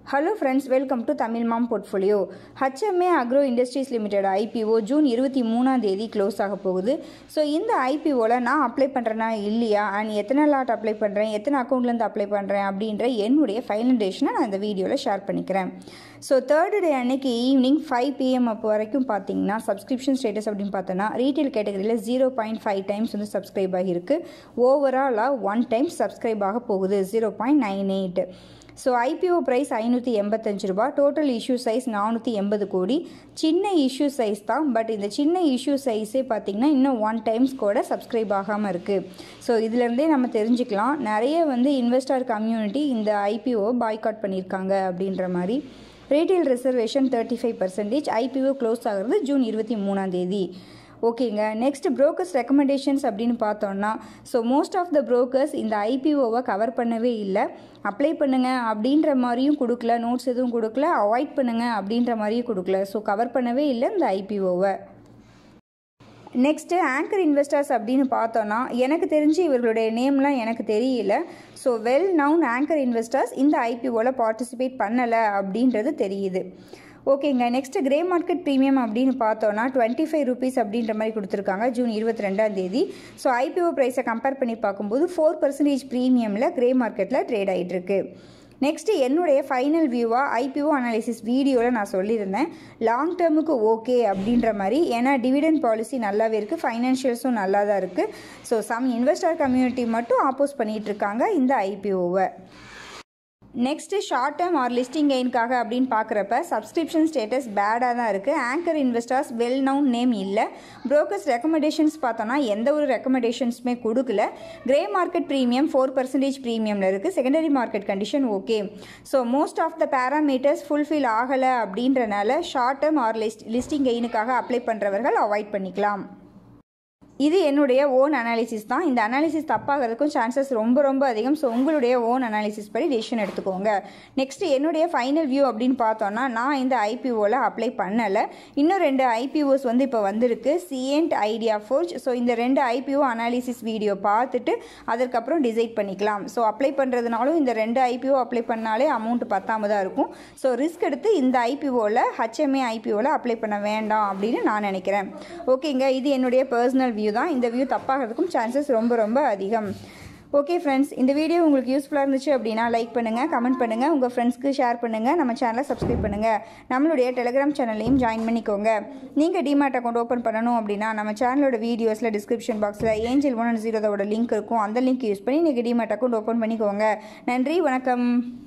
hello friends welcome to Tamil mom portfolio HMA agro industries limited IPO June இருபத்தி மூணாம் தேதி close ஆக போகுது ஸோ இந்த ஐபிஓவில் நான் அப்ளை பண்ணுறேன்னா இல்லையா அண்ட் எத்தனை லாட் அப்ளை பண்ணுறேன் எத்தனை அக்கௌண்ட்லேருந்து அப்ளை பண்ணுறேன் அப்படின்ற என்னுடைய ஃபைனல் டேஷனை நான் இந்த வீடியோவில் ஷேர் பண்ணிக்கிறேன் ஸோ தேர்ட் டே அன்னைக்கு ஈவினிங் ஃபைவ் பிஎம் அப்போ வரைக்கும் பார்த்தீங்கன்னா சப்ஸ்கிரிப்ஷன் ஸ்டேட்டஸ் அப்படின்னு பார்த்தோன்னா ரீட்டைல் கேட்டகரியில் ஜீரோ பாயிண்ட் ஃபைவ் டைம்ஸ் வந்து சப்ஸ்கிரைப் ஆகியிருக்கு ஓவராலாக ஒன் டைம் சப்ஸ்கிரைப் ஆக போகுது zero point nine eight so IPO price ஐநூற்றி எண்பத்தஞ்சு ரூபா டோட்டல் இஷ்யூ சைஸ் நானூற்றி எண்பது கோடி சின்ன இஷ்யூ சைஸ் தான் பட் இந்த சின்ன இஷ்யூ சைஸே பார்த்திங்கன்னா இன்னும் ஒன் டைம்ஸ் கூட சப்ஸ்கிரைப் ஆகாமல் இருக்குது ஸோ இதுலேருந்தே நம்ம தெரிஞ்சுக்கலாம் நிறைய வந்து இன்வெஸ்டர் கம்யூனிட்டி இந்த ஐபிஓ பாய்காட் பண்ணியிருக்காங்க அப்படின்ற மாதிரி retail reservation thirty five percentage IPO close ஆகிறது ஜூன் இருபத்தி மூணாம் தேதி ஓகேங்க நெக்ஸ்ட் ப்ரோக்கர்ஸ் ரெக்கமெண்டேஷன்ஸ் அப்படின்னு பார்த்தோன்னா so most of the brokers இந்த ஐபிஓவை கவர் பண்ணவே இல்லை அப்ளை பண்ணுங்க அப்படின்ற மாதிரியும் கொடுக்கல நோட்ஸ் எதுவும் கொடுக்கல அவாய்ட் பண்ணுங்க அப்படின்ற மாதிரியும் கொடுக்கல ஸோ கவர் பண்ணவே இல்லை இந்த ஐபிஓவை நெக்ஸ்ட்டு ஆங்கர் இன்வெஸ்டர்ஸ் அப்படின்னு பார்த்தோன்னா எனக்கு தெரிஞ்சு இவர்களுடைய நேம்லாம் எனக்கு தெரியல so well known anchor investors இந்த ஐபிஓவில் பார்ட்டிசிபேட் பண்ணலை அப்படின்றது தெரியுது ஓகேங்க நெக்ஸ்ட் கிரே மார்க்கெட் ப்ரீமியம் அப்படின்னு பார்த்தோன்னா டுவெண்ட்டி ஃபைவ் ருபீஸ் அப்படின்ற மாதிரி கொடுத்துருக்காங்க ஜூன் இருபத்தி ரெண்டாம் தேதி ஸோ ஐபிஓ ப்ரைஸை கம்பேர் பண்ணி பார்க்கும்போது ஃபோர் பர்சன்டேஜ் ப்ரீமியமில் கிரே மார்க்கெட்டில் ட்ரேட் ஆகிட்டு இருக்கு நெக்ஸ்ட் என்னுடைய ஃபைனல் வியூவாக ஐபிஓ அனாலிசிஸ் வீடியோவில் நான் சொல்லியிருந்தேன் லாங் டேர்முக்கு ஓகே அப்படின்ற மாதிரி ஏன்னா டிவிடெண்ட் பாலிசி நல்லாவே இருக்குது ஃபைனான்ஷியல்ஸும் நல்லா தான் இருக்குது ஸோ சம் இன்வெஸ்டர் கம்யூனிட்டி மட்டும் ஆப்போஸ் பண்ணிகிட்டு இருக்காங்க இந்த ஐபிஓவை next short term or listing கெயின்காக அப்படின்னு பார்க்குறப்ப சப்ஸ்கிரிப்ஷன் ஸ்டேட்டஸ் பேடாக தான் இருக்குது anchor investors well known name இல்லை ப்ரோக்கர்ஸ் ரெக்கமெண்டேஷன்ஸ் பார்த்தோன்னா எந்த ஒரு ரெக்கமெண்டேஷன்ஸுமே கொடுக்கல grey market premium four percentage ப்ரீமியமில் இருக்குது secondary market condition okay so most of the parameters fulfil ஆகலை அப்படின்றனால short term or list listing கெயினுக்காக அப்ளை பண்ணுறவர்கள் அவாய்ட் பண்ணிக்கலாம் இது என்னுடைய ஓன் அனாலிசிஸ் தான் இந்த அனாலிசிஸ் தப்பாகிறதுக்கும் சான்சஸ் ரொம்ப ரொம்ப அதிகம் ஸோ உங்களுடைய ஓன் அனாலிசிஸ் படி டெசிஷன் எடுத்துக்கோங்க நெக்ஸ்ட் என்னுடைய ஃபைனல் வியூ அப்படின்னு பார்த்தோன்னா நான் இந்த ஐபிஓவில் அப்ளை பண்ணலை இன்னும் ரெண்டு ஐபிஓஸ் வந்து இப்போ வந்திருக்கு சிஎன்ட் ஐடியா ஃபோர்ஜ் ஸோ இந்த ரெண்டு ஐபிஓ அனாலிசிஸ் வீடியோ பார்த்துட்டு அதற்கப்புறம் டிசைட் பண்ணிக்கலாம் ஸோ அப்ளை பண்ணுறதுனாலும் இந்த ரெண்டு ஐபிஓ அப்ளை பண்ணாலே அமௌண்ட் பத்தாம தான் இருக்கும் ஸோ ரிஸ்க் எடுத்து இந்த ஐபிஓவில் ஹச்எம்ஏ ஐபிஓவில் அப்ளை பண்ண வேண்டாம் அப்படின்னு நான் நினைக்கிறேன் ஓகேங்க இது என்னுடைய பர்சனல் வியூ தான் இந்த வியூ தப்பாகிறதுக்கும் சான்சஸ் ரொம்ப ரொம்ப அதிகம் ஓகே ஃப்ரெண்ட்ஸ் இந்த வீடியோ உங்களுக்கு யூஸ்ஃபுல்லாக இருந்துச்சு அப்படின்னா லைக் பண்ணுங்கள் கமெண்ட் பண்ணுங்கள் உங்கள் ஃப்ரெண்ட்ஸ்க்கு ஷேர் பண்ணுங்கள் நம்ம சேனலை சப்ஸ்கிரைப் பண்ணுங்கள் நம்மளுடைய டெலிகிராம் சேனல்லையும் ஜாயின் பண்ணிக்கோங்க நீங்கள் டிமேட் அக்கௌண்ட் ஓப்பன் பண்ணணும் அப்படின்னா நம்ம சேனலோட வீடியோஸில் டிஸ்கிரிப்ஷன் பாக்ஸில் ஏஞ்சல் ஒன் ஜீரோதோட லிங்க் இருக்கும் அந்த லிங்க் யூஸ் பண்ணி நீங்கள் டிமேட் அக்கௌண்ட் ஓப்பன் பண்ணிக்கோங்க நன்றி வணக்கம்